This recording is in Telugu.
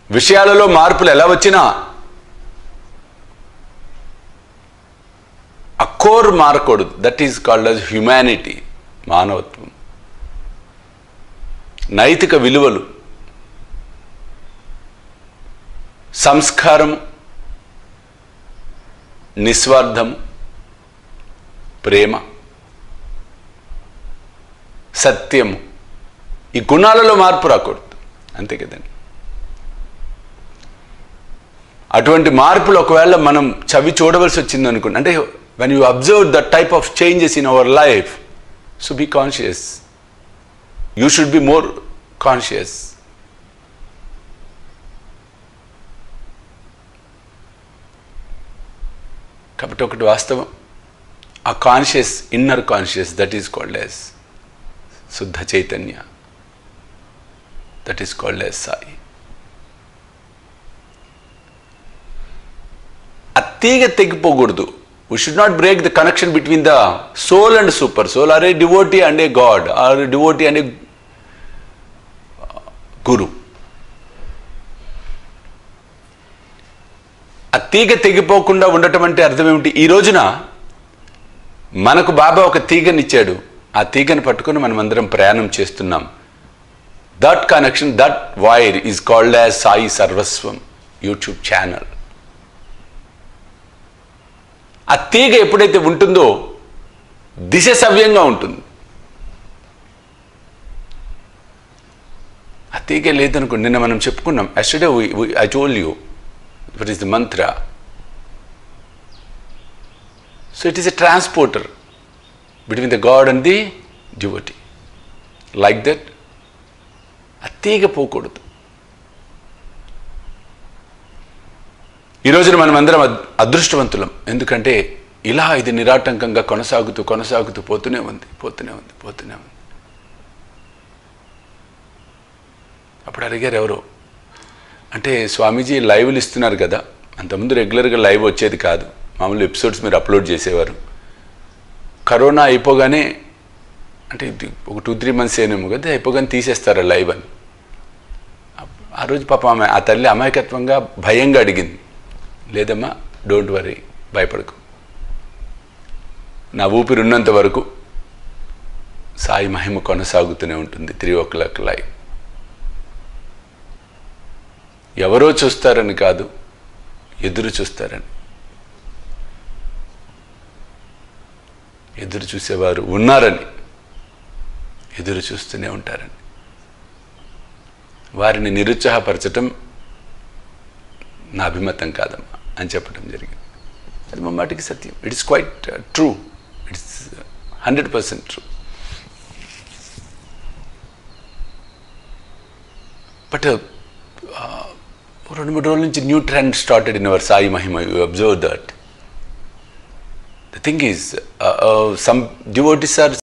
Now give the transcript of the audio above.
విషయాలలో మార్పులు ఎలా వచ్చినా ఆ కోర్ మారకూడదు that is called as humanity మానవత్వం నైతిక విలువలు సంస్కారం నిస్వార్థం ప్రేమ సత్యము ఈ గుణాలలో మార్పు రాకూడదు అంతే కదండి అటువంటి మార్పులు ఒకవేళ మనం చవి చూడవలసి వచ్చింది అనుకోండి అంటే when you observe the type of changes in our life so be conscious you should be more conscious కాబట్టి ఒకటి వాస్తవం ఆ conscious inner conscious that is called as శుద్ధ చైతన్య that is called as Sai ఆ తీగ తెగిపోకూడదు we should not break the connection between the soul and super soul or a devotee and a god or devotee and a guru ఆ తీగ తెగిపోకుండా ఉండటం అంటే అర్థం ఏమిటి ఈ రోజున మనకు బాబా ఒక తీగనిచ్చాడు ఆ తీగని పట్టుకొని మనం అందరం ప్రయాణం చేస్తున్నాం that connection that wire is called as Sai సర్వస్వం యూట్యూబ్ ఛానల్ ఆ తీగ ఎప్పుడైతే ఉంటుందో దిశ సవ్యంగా ఉంటుంది ఆ తీగ లేదనుకో నిన్న మనం చెప్పుకున్నాం yesterday I told you what is the mantra. So it is a transporter between the God and the devotee. Like that, ఆ తీగ పోకూడదు ఈ రోజున మనం అందరం అద్- అదృష్టవంతులం ఎందుకంటే ఇలా ఇది నిరాటంకంగా కొనసాగుతూ కొనసాగుతూ పోతూనే ఉంది పోతూనే ఉంది పోతూనే ఉంది అప్పుడు అడిగారు ఎవరో అంటే స్వామీజీ లైవ్లు ఇస్తున్నారు కదా అంతకుముందు రెగ్యులర్గా లైవ్ వచ్చేది కాదు మామూలు ఎపిసోడ్స్ మీరు అప్లోడ్ చేసేవారు కరోనా అయిపోగానే అంటే ఇది ఒక టూ త్రీ మంత్స్ ఏనేమో కదా అయిపోగానే తీసేస్తారు లైవ్ అని ఆ రోజు పాప ఆమె ఆ తల్లి అమాయకత్వంగా భయంగా అడిగింది లేదమ్మా డోంట్ వరీ భయపడకు నా ఊపిరి ఉన్నంత వరకు సాయి మహిమ కొనసాగుతూనే ఉంటుంది త్రీ ఓ క్లాక్ లైవ్ ఎవరో చూస్తారని కాదు ఎదురు చూస్తారని ఎదురు చూసేవారు ఉన్నారని ఎదురు చూస్తూనే ఉంటారని వారిని నిరుత్సాహపరచటం నా అభిమతం కాదమ్మా అని చెప్పడం జరిగింది అది మా మాటికి సత్యం it's quite true it's hundred percent true but రెండు మూడు రోజుల నుంచి new trend started in our Sai మహిమ you observe that the thing is some devotees are